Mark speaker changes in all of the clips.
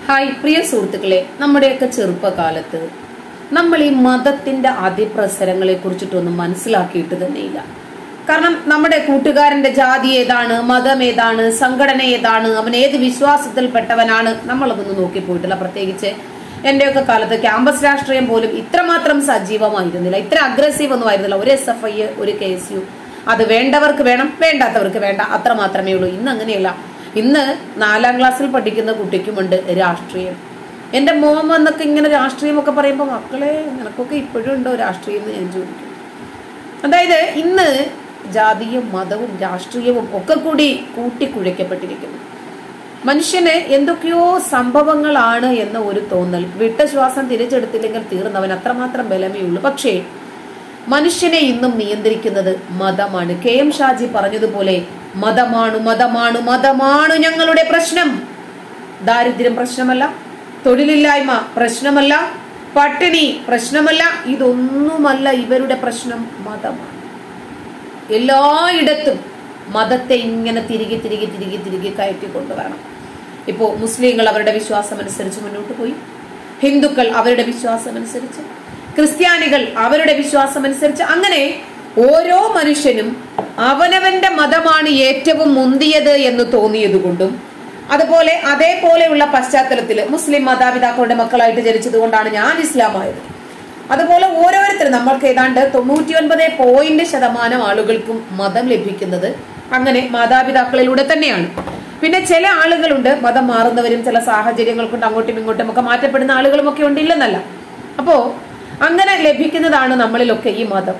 Speaker 1: Hi പ്രിയ സുഹൃത്തുക്കളെ നമ്മുടെയൊക്കെ ചെറുപ്പകാലത്ത് നമ്മൾ ഈ മതത്തിന്റെ അതിപ്രസരങ്ങളെ കുറിച്ചിട്ടൊന്നും മനസ്സിലാക്കിയിട്ട് തന്നെയില്ല കാരണം നമ്മുടെ കൂട്ടുകാരന്റെ ജാതി ഏതാണ് മതം ഏതാണ് സംഘടന ഏതാണ് അവൻ ഏത് വിശ്വാസത്തിൽപ്പെട്ടവനാണ് നമ്മളതൊന്നും നോക്കിപ്പോയിട്ടില്ല പ്രത്യേകിച്ച് എന്റെയൊക്കെ കാലത്ത് ക്യാമ്പസ് രാഷ്ട്രീയം പോലും ഇത്രമാത്രം സജീവമായിരുന്നില്ല ഇത്ര അഗ്രസീവ് ഒന്നും ആയിരുന്നില്ല ഒരു എസ് എഫ് ഐ ഒരു കെ എസ് യു അത് വേണ്ടവർക്ക് വേണം വേണ്ടാത്തവർക്ക് വേണ്ട അത്ര മാത്രമേ ഉള്ളൂ ഇന്ന് അങ്ങനെയല്ല ഇന്ന് നാലാം ക്ലാസ്സിൽ പഠിക്കുന്ന കുട്ടിക്കുമുണ്ട് രാഷ്ട്രീയം എന്റെ മോൻ വന്നൊക്കെ ഇങ്ങനെ രാഷ്ട്രീയമൊക്കെ പറയുമ്പോൾ മക്കളെ നിനക്കൊക്കെ ഇപ്പോഴും ഉണ്ടോ രാഷ്ട്രീയം എന്ന് ഞാൻ ചോദിക്കും അതായത് ഇന്ന് ജാതിയും മതവും രാഷ്ട്രീയവും ഒക്കെ കൂടി കൂട്ടിക്കുഴയ്ക്കപ്പെട്ടിരിക്കുന്നു മനുഷ്യന് എന്തൊക്കെയോ സംഭവങ്ങളാണ് എന്ന ഒരു തോന്നൽ വിട്ട ശ്വാസം തിരിച്ചെടുത്തില്ലെങ്കിൽ തീർന്നവൻ അത്രമാത്രം ബലമേ ഉള്ളൂ പക്ഷേ മനുഷ്യനെ ഇന്നും നിയന്ത്രിക്കുന്നത് മതമാണ് കെ എം ഷാജി പറഞ്ഞതുപോലെ മതമാണ് മതമാണ് മതമാണ് ഞങ്ങളുടെ പ്രശ്നം ദാരിദ്ര്യം പ്രശ്നമല്ല തൊഴിലില്ലായ്മ പ്രശ്നമല്ല പട്ടിണി പ്രശ്നമല്ല ഇതൊന്നുമല്ല ഇവരുടെ പ്രശ്നം മതമാണ് എല്ലായിടത്തും മതത്തെ ഇങ്ങനെ തിരികെ തിരികെ തിരികെ തിരികെ കയറ്റി കൊണ്ടുവരണം ഇപ്പോ മുസ്ലിങ്ങൾ അവരുടെ വിശ്വാസം അനുസരിച്ച് മുന്നോട്ട് പോയി ഹിന്ദുക്കൾ അവരുടെ വിശ്വാസം അനുസരിച്ച് ക്രിസ്ത്യാനികൾ അവരുടെ വിശ്വാസം അനുസരിച്ച് അങ്ങനെ ഓരോ മനുഷ്യനും അവനവന്റെ മതമാണ് ഏറ്റവും മുന്തിയത് എന്ന് തോന്നിയതുകൊണ്ടും അതുപോലെ അതേപോലെയുള്ള പശ്ചാത്തലത്തിൽ മുസ്ലിം മാതാപിതാക്കളുടെ മക്കളായിട്ട് ജനിച്ചത് കൊണ്ടാണ് ഞാൻ ഇസ്ലാമായത് അതുപോലെ ഓരോരുത്തരും നമ്മൾക്ക് ഏതാണ്ട് തൊണ്ണൂറ്റി ഒൻപത് പോയിന്റ് ശതമാനം ആളുകൾക്കും മതം ലഭിക്കുന്നത് അങ്ങനെ മാതാപിതാക്കളിലൂടെ തന്നെയാണ് പിന്നെ ചില ആളുകളുണ്ട് മതം മാറുന്നവരും ചില സാഹചര്യങ്ങൾ കൊണ്ട് അങ്ങോട്ടും ഇങ്ങോട്ടും ഒക്കെ മാറ്റപ്പെടുന്ന ആളുകളും ഒക്കെ ഉണ്ട് ഇല്ലെന്നല്ല അപ്പോ അങ്ങനെ ലഭിക്കുന്നതാണ് നമ്മളിലൊക്കെ ഈ മതം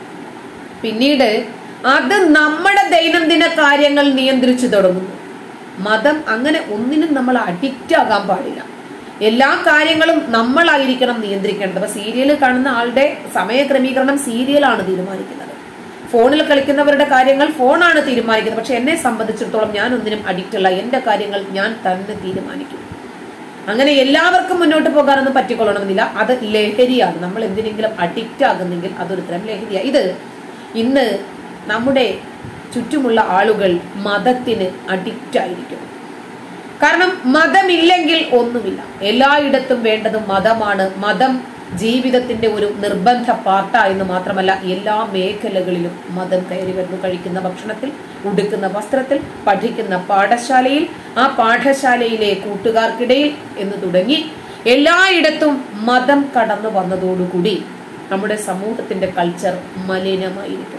Speaker 1: പിന്നീട് അത് നമ്മുടെ ദൈനംദിന കാര്യങ്ങൾ നിയന്ത്രിച്ചു തുടങ്ങുന്നു മതം അങ്ങനെ ഒന്നിനും നമ്മൾ അഡിക്റ്റ് ആകാൻ പാടില്ല എല്ലാ കാര്യങ്ങളും നമ്മളായിരിക്കണം നിയന്ത്രിക്കേണ്ടത് അപ്പൊ സീരിയൽ കാണുന്ന ആളുടെ സമയ ക്രമീകരണം സീരിയലാണ് തീരുമാനിക്കുന്നത് ഫോണിൽ കളിക്കുന്നവരുടെ കാര്യങ്ങൾ ഫോണാണ് തീരുമാനിക്കുന്നത് പക്ഷെ എന്നെ സംബന്ധിച്ചിടത്തോളം ഞാൻ ഒന്നിനും അഡിക്റ്റ് അല്ല എന്റെ കാര്യങ്ങൾ ഞാൻ തന്നെ തീരുമാനിക്കും അങ്ങനെ എല്ലാവർക്കും മുന്നോട്ട് പോകാനൊന്നും പറ്റിക്കൊള്ളണമെന്നില്ല അത് ലഹരിയാണ് നമ്മൾ എന്തിനെങ്കിലും അഡിക്റ്റ് ആകുന്നെങ്കിൽ അതൊരു തരം ലഹരിയാണ് ഇത് ഇന്ന് നമ്മുടെ ചുറ്റുമുള്ള ആളുകൾ മതത്തിന് അഡിക്റ്റ് ആയിരിക്കും കാരണം മതമില്ലെങ്കിൽ ഒന്നുമില്ല എല്ലായിടത്തും വേണ്ടത് മതമാണ് മതം ജീവിതത്തിന്റെ ഒരു നിർബന്ധ പാർട്ട എന്ന് മാത്രമല്ല എല്ലാ മേഖലകളിലും മതം കയറി വരുന്നു കഴിക്കുന്ന ഭക്ഷണത്തിൽ ഉടുക്കുന്ന വസ്ത്രത്തിൽ പഠിക്കുന്ന പാഠശാലയിൽ ആ പാഠശാലയിലെ കൂട്ടുകാർക്കിടയിൽ എന്ന് തുടങ്ങി എല്ലായിടത്തും മതം കടന്നു വന്നതോടുകൂടി നമ്മുടെ സമൂഹത്തിന്റെ കൾച്ചർ മലിനമായിരിക്കും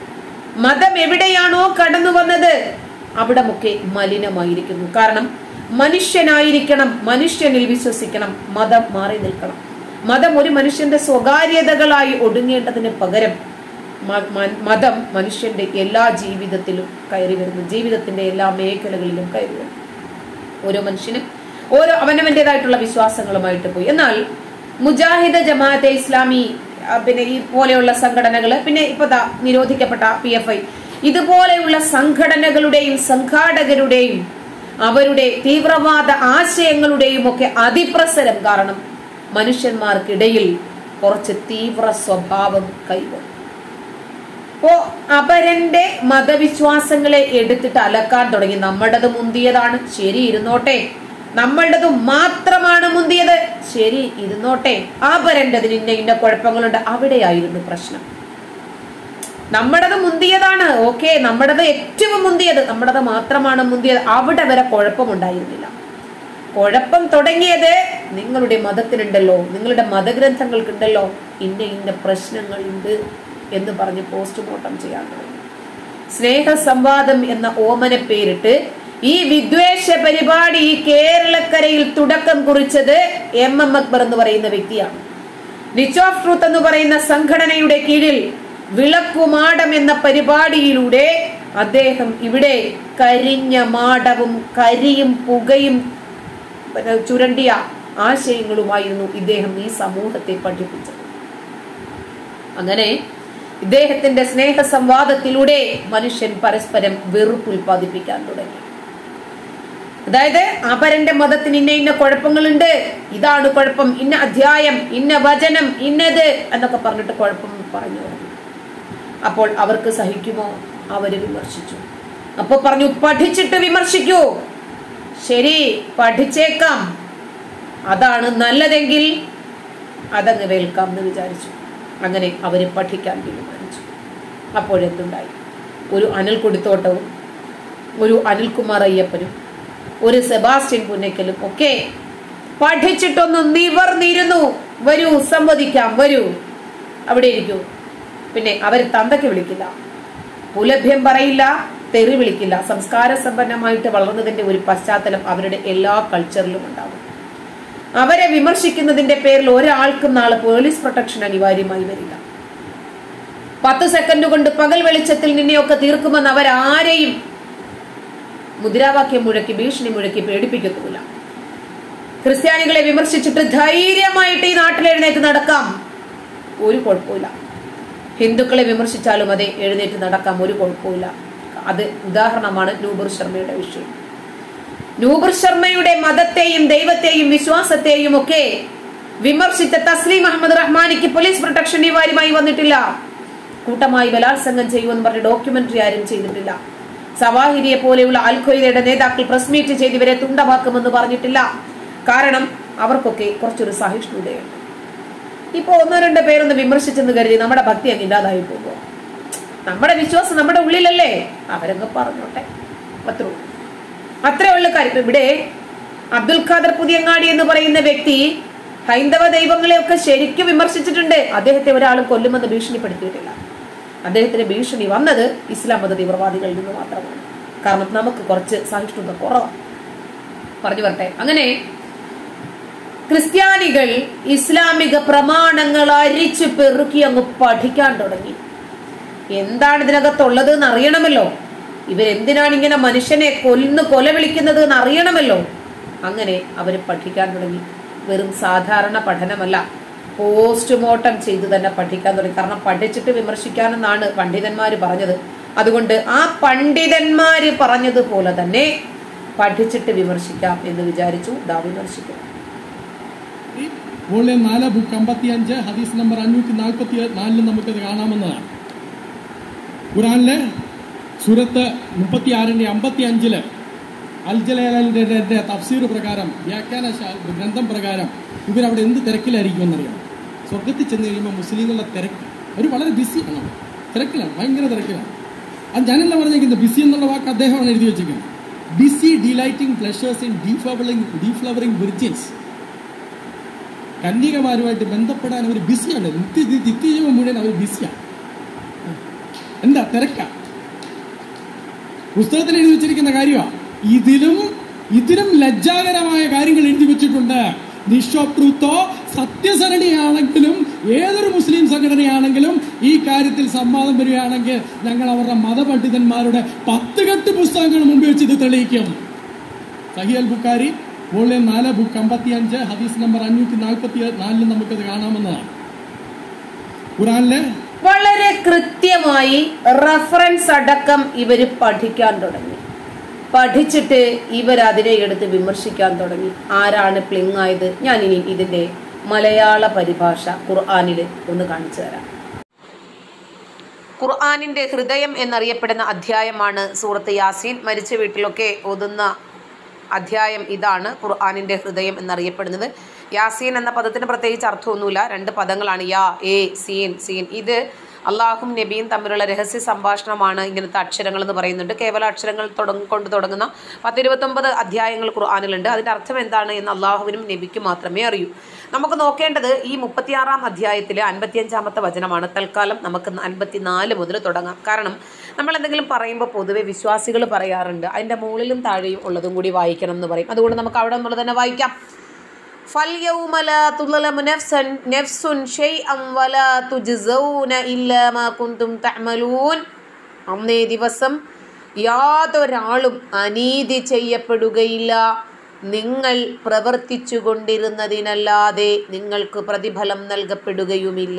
Speaker 1: മതം എവിടെയാണോ കടന്നു വന്നത് അവിടമൊക്കെ മലിനമായിരിക്കുന്നു കാരണം മനുഷ്യനായിരിക്കണം മനുഷ്യനിൽ വിശ്വസിക്കണം മതം മാറി നിൽക്കണം മതം ഒരു മനുഷ്യന്റെ സ്വകാര്യതകളായി ഒടുങ്ങേണ്ടതിന് പകരം മതം മനുഷ്യന്റെ എല്ലാ ജീവിതത്തിലും കയറി വരുന്നു ജീവിതത്തിന്റെ എല്ലാ മേഖലകളിലും കയറി വരുന്നു ഓരോ മനുഷ്യനും ഓരോ അവനവന്റേതായിട്ടുള്ള വിശ്വാസങ്ങളുമായിട്ട് പോയി എന്നാൽ മുജാഹിദ് ജമാഅത്തെ ഇസ്ലാമി പിന്നെ ഈ പോലെയുള്ള സംഘടനകള് പിന്നെ ഇപ്പൊ നിരോധിക്കപ്പെട്ട പി എഫ് ഐ ഇതുപോലെയുള്ള സംഘടനകളുടെയും സംഘാടകരുടെയും അവരുടെ തീവ്രവാദ ആശയങ്ങളുടെയും ഒക്കെ അതിപ്രസരം കാരണം മനുഷ്യന്മാർക്കിടയിൽ കുറച്ച് തീവ്ര സ്വഭാവം കൈവന്നു അപ്പോ അപരന്റെ മതവിശ്വാസങ്ങളെ എടുത്തിട്ട് അലക്കാൻ തുടങ്ങി നമ്മുടേത് മുന്തിയതാണ് ശരി ഇരുന്നോട്ടെ നമ്മളുടേത് മാത്രമാണ് മുന്തിയത് ശരി ഇരുന്നോട്ടെ അപരൻ്റെതിന് ഇന്ന ഇന്ന കുഴപ്പങ്ങളുണ്ട് അവിടെയായിരുന്നു പ്രശ്നം നമ്മുടേത് മുന്തിയതാണ് ഓക്കെ നമ്മുടേത് ഏറ്റവും മുന്തിയത് നമ്മുടേത് മാത്രമാണ് മുന്തിയത് അവിടെ വരെ കുഴപ്പമുണ്ടായിരുന്നില്ല കുഴപ്പം തുടങ്ങിയത് നിങ്ങളുടെ മതത്തിനുണ്ടല്ലോ നിങ്ങളുടെ മതഗ്രന്ഥങ്ങൾക്കുണ്ടല്ലോ ഇന്ന ഇന്ന പ്രശ്നങ്ങളുണ്ട് എന്ന് പറഞ്ഞ് പോസ്റ്റ്മോർട്ടം ചെയ്യാൻ തുടങ്ങി സ്നേഹ സംവാദം എന്ന ഓമന പേരിട്ട് ഈ വിദ്വേഷ പരിപാടി ഈ കേരളക്കരയിൽ തുടക്കം കുറിച്ചത് എം എം അക്ബർ എന്ന് പറയുന്ന വ്യക്തിയാണ് നിച്ച് ഓഫ് ട്രൂത്ത് എന്ന് പറയുന്ന സംഘടനയുടെ കീഴിൽ വിളക്കുമാടം എന്ന പരിപാടിയിലൂടെ അദ്ദേഹം ഇവിടെ കരിഞ്ഞ മാടവും കരിയും പുകയും ചുരണ്ടിയ ആശയങ്ങളുമായിരുന്നു ഇദ്ദേഹം ഈ സമൂഹത്തെ പഠിപ്പിച്ചത് അങ്ങനെ ഇദ്ദേഹത്തിന്റെ സ്നേഹ സംവാദത്തിലൂടെ മനുഷ്യൻ പരസ്പരം വെറുപ്പ് ഉൽപ്പാദിപ്പിക്കാൻ തുടങ്ങി അതായത് അപരന്റെ മതത്തിന് ഇന്ന ഇന്ന കുഴപ്പങ്ങളുണ്ട് ഇതാണ് കുഴപ്പം ഇന്ന അധ്യായം ഇന്ന വചനം ഇന്നത് എന്നൊക്കെ പറഞ്ഞിട്ട് കുഴപ്പം പറഞ്ഞു തുടങ്ങി അപ്പോൾ അവർക്ക് സഹിക്കുമോ അവര് വിമർശിച്ചു അപ്പൊ പറഞ്ഞു പഠിച്ചിട്ട് വിമർശിക്കൂ ശരി പഠിച്ചേക്കാം അതാണ് നല്ലതെങ്കിൽ അതങ്ങ് വേൽക്കാം എന്ന് വിചാരിച്ചു അങ്ങനെ അവര് പഠിക്കാൻ തീരുമാനിച്ചു അപ്പോഴെന്തുണ്ടായി ഒരു അനിൽ കൊടിത്തോട്ടവും ഒരു അനിൽകുമാർ അയ്യപ്പനും ഒരു സെബാസ്റ്റ്യൻ പുന്നയ്ക്കലും ഒക്കെ പഠിച്ചിട്ടൊന്ന് നിവർന്നിരുന്നു വരൂ സംവദിക്കാം വരൂ അവിടെ ഇരിക്കൂ പിന്നെ അവർ തന്തയ്ക്ക് വിളിക്കില്ല പുലഭ്യം പറയില്ല തെറി വിളിക്കില്ല സംസ്കാര സമ്പന്നമായിട്ട് വളർന്നതിന്റെ ഒരു പശ്ചാത്തലം അവരുടെ എല്ലാ കൾച്ചറിലും ഉണ്ടാവും അവരെ വിമർശിക്കുന്നതിന്റെ പേരിൽ ഒരാൾക്കും നാളെ പോലീസ് പ്രൊട്ടക്ഷൻ അനിവാര്യമായി വരില്ല പത്ത് സെക്കൻഡ് കൊണ്ട് പകൽ വെളിച്ചത്തിൽ നിന്നെയൊക്കെ തീർക്കുമെന്ന് അവരാരെയും മുദ്രാവാക്യം മുഴക്കി ഭീഷണി മുഴക്കി പേടിപ്പിക്കത്തുമില്ല ക്രിസ്ത്യാനികളെ വിമർശിച്ചിട്ട് ധൈര്യമായിട്ട് ഈ നാട്ടിൽ എഴുന്നേറ്റ് നടക്കാം ഒരു കുഴപ്പമില്ല ഹിന്ദുക്കളെ വിമർശിച്ചാലും അതെ എഴുന്നേറ്റ് നടക്കാം ഒരു കുഴപ്പമില്ല അത് ഉദാഹരണമാണ് നൂബർ ശർമ്മയുടെ വിഷയം നൂബർ ശർമ്മയുടെ മതത്തെയും ദൈവത്തെയും വിശ്വാസത്തെയും ഒക്കെ വിമർശിച്ച തസ്ലീം അഹമ്മദ് റഹ്മാനിക്ക് പോലീസ് പ്രൊട്ടക്ഷൻ അനിവാര്യമായി വന്നിട്ടില്ല കൂട്ടമായി ബലാത്സംഗം ചെയ്യുമെന്ന് പറഞ്ഞ് ഡോക്യുമെന്ററി ആരും ചെയ്തിട്ടില്ല സവാഹിരിയെ പോലെയുള്ള അൽ ഖ്വയ്ദയുടെ നേതാക്കൾ പ്രസ് മീറ്റ് ചെയ്ത് ഇവരെ തുണ്ടമാക്കുമെന്ന് പറഞ്ഞിട്ടില്ല കാരണം അവർക്കൊക്കെ കുറച്ചൊരു സഹിഷ്ണുതയുണ്ട് ഇപ്പൊ ഒന്നോ രണ്ടോ പേരൊന്ന് വിമർശിച്ചെന്ന് കരുതി നമ്മുടെ ഭക്തി അങ്ങ് ഇല്ലാതായി പോകുക നമ്മുടെ വിശ്വാസം നമ്മുടെ ഉള്ളിലല്ലേ അവരങ്ങ് പറഞ്ഞോട്ടെ അത്രേ ഉള്ളൂ. അത്രേ ഉള്ളു കാര്യം ഇവിടെ അബ്ദുൽ ഖാദർ പുതിയങ്ങാടി എന്ന് പറയുന്ന വ്യക്തി ഹൈന്ദവ ദൈവങ്ങളെയൊക്കെ ശരിക്കും വിമർശിച്ചിട്ടുണ്ട് അദ്ദേഹത്തെ ഒരാളും കൊല്ലുമെന്ന് ഭീഷണിപ്പെടുത്തിയിട്ടില്ല അദ്ദേഹത്തിന് ഭീഷണി വന്നത് ഇസ്ലാം മത തീവ്രവാദികളിൽ നിന്ന് മാത്രമാണ് കാരണം നമുക്ക് കുറച്ച് സഹിഷ്ണുത കുറവാണ് പറഞ്ഞു വരട്ടെ അങ്ങനെ ക്രിസ്ത്യാനികൾ ഇസ്ലാമിക പ്രമാണങ്ങൾ അരിച്ചു പെറുക്കി അങ്ങ് പഠിക്കാൻ തുടങ്ങി എന്താണ് ഇതിനകത്തുള്ളത് എന്ന് അറിയണമല്ലോ ഇവരെന്തിനാണ് ഇങ്ങനെ മനുഷ്യനെ കൊല്ലുന്നു കൊല വിളിക്കുന്നത് എന്ന് അറിയണമല്ലോ അങ്ങനെ അവർ പഠിക്കാൻ തുടങ്ങി വെറും സാധാരണ പഠനമല്ല പോസ്റ്റ്മോർട്ടം ചെയ്ത് തന്നെ പഠിക്കാൻ തുടങ്ങി കാരണം പഠിച്ചിട്ട് വിമർശിക്കാനെന്നാണ് പണ്ഡിതന്മാര് പറഞ്ഞത് അതുകൊണ്ട് ആ പണ്ഡിതന്മാര് പറഞ്ഞതുപോലെ തന്നെ പഠിച്ചിട്ട് വിമർശിക്കാം എന്ന് വിചാരിച്ചു ദാ വിമർശിക്കും
Speaker 2: വോളിയം നാല് ബുക്ക് അമ്പത്തി അഞ്ച് ഹദീസ് നമ്പർ അഞ്ഞൂറ്റി നാൽപ്പത്തി നാലില് നമുക്കത് കാണാമെന്നതാണ് ഖുറാനിലെ സുരത്ത് മുപ്പത്തി ആറിന്റെ അമ്പത്തി അഞ്ചില് അൽജലേലിന്റെ തഫ്സീർ പ്രകാരം വ്യാഖ്യാന ശാ- ഗ്രന്ഥം പ്രകാരം ഇവരവിടെ എന്ത് തിരക്കിലായിരിക്കുമെന്നറിയാം സ്വർഗത്തിൽ ചെന്ന് കഴിയുമ്പോൾ മുസ്ലിങ്ങളുടെ തിരക്ക് അവർ വളരെ ബിസിയാണ് തിരക്കിലാണ് ഭയങ്കര തിരക്കിലാണ് അത് ഞാനല്ല പറഞ്ഞേക്കുന്നത് ബിസി എന്നുള്ള വാക്ക് അദ്ദേഹമാണ് എഴുതി വെച്ചിരിക്കുന്നത് busy delighting pleasures in deflowering deflowering virgins കന്യകമാരുമായിട്ട് ബന്ധപ്പെടാൻ അവർ ബിസിയാണ് നിത്യ നിത്യജീവൻ മുഴുവൻ അവർ ബിസിയാണ് എന്താ തിരക്ക പുസ്തകത്തിൽ എഴുതി വെച്ചിരിക്കുന്ന കാര്യമാണ് ഇതിലും ഇതിലും ലജ്ജാകരമായ കാര്യങ്ങൾ എഴുതി വെച്ചിട്ടുണ്ട് നിഷോപ്രൂത്തോ സത്യസരണിയാണെങ്കിലും ഏതൊരു മുസ്ലിം സംഘടനയാണെങ്കിലും ഈ കാര്യത്തിൽ സംവാദം വരികയാണെങ്കിൽ ഞങ്ങൾ അവരുടെ മതപണ്ഡിതന്മാരുടെ പത്ത് കെട്ട് പുസ്തകങ്ങൾ മുമ്പ് വെച്ച് ഇത് തെളിയിക്കും സഹിയൽ ബുക്കാരി വോളിയം നാല് ബുക്ക് അമ്പത്തി അഞ്ച് ഹദീസ് നമ്പർ അഞ്ഞൂറ്റി നാൽപ്പത്തി നാലില് നമുക്കത് കാണാമെന്നതാണ് ഖുറാനിലെ
Speaker 1: വളരെ കൃത്യമായി റഫറൻസ് അടക്കം ഇവര് പഠിക്കാൻ തുടങ്ങി പഠിച്ചിട്ട് ഇവർ അതിനെ എടുത്ത് വിമർശിക്കാൻ തുടങ്ങി ആരാണ് പ്ലിങ് ആയത് ഞാൻ ഇനി ഇതിന്റെ മലയാള പരിഭാഷ ഖുർആാനിൽ ഒന്ന് കാണിച്ചു തരാം ഖുർആാനിന്റെ ഹൃദയം എന്നറിയപ്പെടുന്ന അധ്യായമാണ് സൂറത്ത് യാസീൻ മരിച്ച വീട്ടിലൊക്കെ ഓതുന്ന അധ്യായം ഇതാണ് ഖുർആാനിന്റെ ഹൃദയം എന്നറിയപ്പെടുന്നത് യാസീൻ എന്ന പദത്തിന് പ്രത്യേകിച്ച് അർത്ഥമൊന്നുമില്ല രണ്ട് പദങ്ങളാണ് യാ എ സീൻ സീൻ ഇത് അള്ളാഹും നബിയും തമ്മിലുള്ള രഹസ്യ സംഭാഷണമാണ് ഇങ്ങനത്തെ അക്ഷരങ്ങൾ എന്ന് പറയുന്നുണ്ട് കേവല അക്ഷരങ്ങൾ തുടങ്ങ കൊണ്ട് തുടങ്ങുന്ന പത്തിരുപത്തൊമ്പത് അധ്യായങ്ങൾ ഖുർആാനിലുണ്ട് അതിന്റെ അർത്ഥം എന്താണ് എന്ന് അള്ളാഹുവിനും നബിക്കും മാത്രമേ അറിയൂ നമുക്ക് നോക്കേണ്ടത് ഈ മുപ്പത്തിയാറാം അധ്യായത്തിലെ അൻപത്തിയഞ്ചാമത്തെ വചനമാണ് തൽക്കാലം നമുക്ക് അൻപത്തിനാല് മുതൽ തുടങ്ങാം കാരണം നമ്മൾ എന്തെങ്കിലും പറയുമ്പോൾ പൊതുവെ വിശ്വാസികൾ പറയാറുണ്ട് അതിൻ്റെ മുകളിലും താഴെയും ഉള്ളതും കൂടി വായിക്കണം എന്ന് പറയും അതുകൊണ്ട് നമുക്ക് അവിടെ നിന്നുള്ളത് തന്നെ വായിക്കാം فاليوم لا تظلم نفس نفس شيئا ولا تجزون إلا ما كنتم تعملون അന്നേ ദിവസം യാതൊരാളും അനീതി ചെയ്യപ്പെടുകയില്ല നിങ്ങൾ പ്രവർത്തിച്ചു കൊണ്ടിരുന്നതിനല്ലാതെ നിങ്ങൾക്ക് പ്രതിഫലം നൽകപ്പെടുകയുമില്ല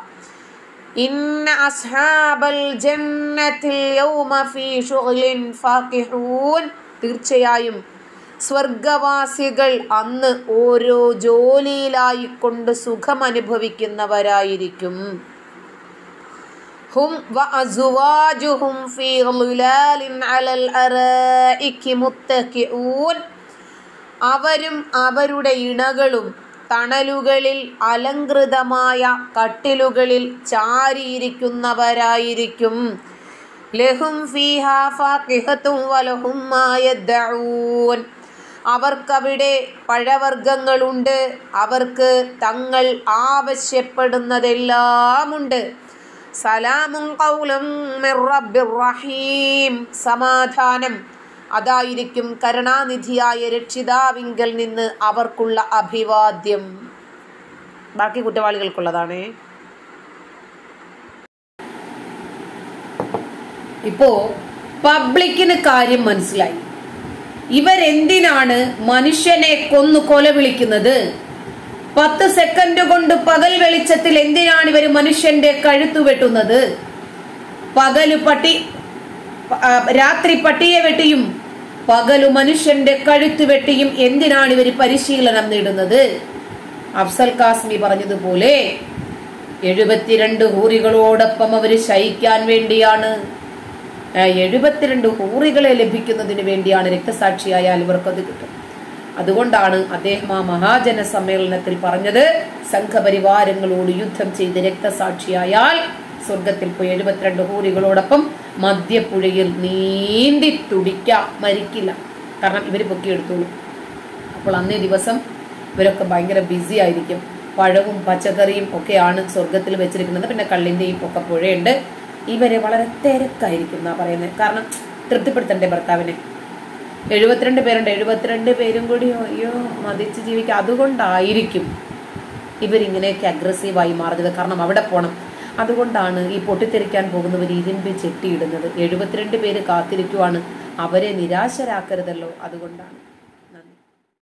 Speaker 1: ഇന്ന അസ്ഹാബൽ ജന്നത്തിൽ യൗമ ഫീ ശുഗ്ലിൻ ഫാക്കിഹൂൻ തീർച്ചയായും സ്വർഗവാസികൾ അന്ന് ഓരോ ജോലിയിലായിക്കൊണ്ട് സുഖം അനുഭവിക്കുന്നവരായിരിക്കും ഹും വഅസുവാജുഹും ഫീ ളുലാലിൻ അലൽ അറായികി മുത്തകിഊൻ അവരും അവരുടെ ഇണകളും തണലുകളിൽ അലങ്കൃതമായ കട്ടിലുകളിൽ ചാരിയിരിക്കുന്നവരായിരിക്കും ലഹും ഫീഹാ ഫാഖിഹത്തും വലഹും മാ യദ്ദഊൻ അവർക്കവിടെ പഴവർഗ്ഗങ്ങളുണ്ട് അവർക്ക് തങ്ങൾ ആവശ്യപ്പെടുന്നതെല്ലാമുണ്ട് സലാമും ഖൗലം മിർ റബ്ബിർ റഹീം സമാധാനം അതായിരിക്കും കരുണാനിധിയായ രക്ഷിതാവിങ്കൽ നിന്ന് അവർക്കുള്ള അഭിവാദ്യം ബാക്കി കുറ്റവാളികൾക്കുള്ളതാണേ ഇപ്പോ പബ്ലിക്കിന് കാര്യം മനസ്സിലായി ഇവരെന്തിനാണ് മനുഷ്യനെ കൊന്നു കൊല വിളിക്കുന്നത് പത്ത് സെക്കൻഡ് കൊണ്ട് പകൽ വെളിച്ചത്തിൽ എന്തിനാണ് ഇവർ മനുഷ്യന്റെ കഴുത്തു വെട്ടുന്നത് പകല് പട്ടി ആ, രാത്രി പട്ടിയെ വെട്ടിയും പകലു മനുഷ്യന്റെ കഴുത്ത് വെട്ടിയും എന്തിനാണ് ഇവർ പരിശീലനം നേടുന്നത് അഫ്സൽ കാസ്മി പറഞ്ഞതുപോലെ എഴുപത്തിരണ്ട് ഹൂറികളോടൊപ്പം അവര് ശയിക്കാൻ വേണ്ടിയാണ് ആ, എഴുപത്തിരണ്ട് ഹൂറികളെ ലഭിക്കുന്നതിന് വേണ്ടിയാണ് രക്തസാക്ഷിയായാൽ ഇവർക്കത് കിട്ടും അതുകൊണ്ടാണ് അദ്ദേഹം ആ മഹാജന സമ്മേളനത്തിൽ പറഞ്ഞത് സംഘപരിവാരങ്ങളോട് യുദ്ധം ചെയ്ത് രക്തസാക്ഷിയായാൽ സ്വർഗത്തിൽ പോയി എഴുപത്തിരണ്ട് ഹൂറികളോടൊപ്പം മദ്യപ്പുഴയിൽ നീന്തി തുടിക്കാം മരിക്കില്ല കാരണം ഇവര് പൊക്കിയെടുത്തോളൂ അപ്പോൾ അന്നേ ദിവസം ഇവരൊക്കെ ഭയങ്കര ബിസി ആയിരിക്കും പഴവും പച്ചക്കറിയും ഒക്കെയാണ് സ്വർഗത്തിൽ വെച്ചിരിക്കുന്നത് പിന്നെ കള്ളിന്റെയും ഒക്കെ പുഴയുണ്ട് ഇവരെ വളരെ തിരക്കായിരിക്കും എന്നാ പറയുന്നത് കാരണം തൃപ്തിപ്പെടുത്തണ്ടേ ഭർത്താവിനെ എഴുപത്തിരണ്ട് പേരുണ്ട് എഴുപത്തിരണ്ട് പേരും കൂടി അയ്യോ മതിച്ച് ജീവിക്കുക അതുകൊണ്ടായിരിക്കും ഇവരിങ്ങനെയൊക്കെ അഗ്രസീവായി മാറുന്നത് കാരണം അവിടെ പോണം അതുകൊണ്ടാണ് ഈ പൊട്ടിത്തെറിക്കാൻ പോകുന്നവർ ഇരുമ്പ് ചെട്ടിയിടുന്നത് എഴുപത്തിരണ്ട് പേര് കാത്തിരിക്കുവാണ് അവരെ നിരാശരാക്കരുതല്ലോ അതുകൊണ്ടാണ്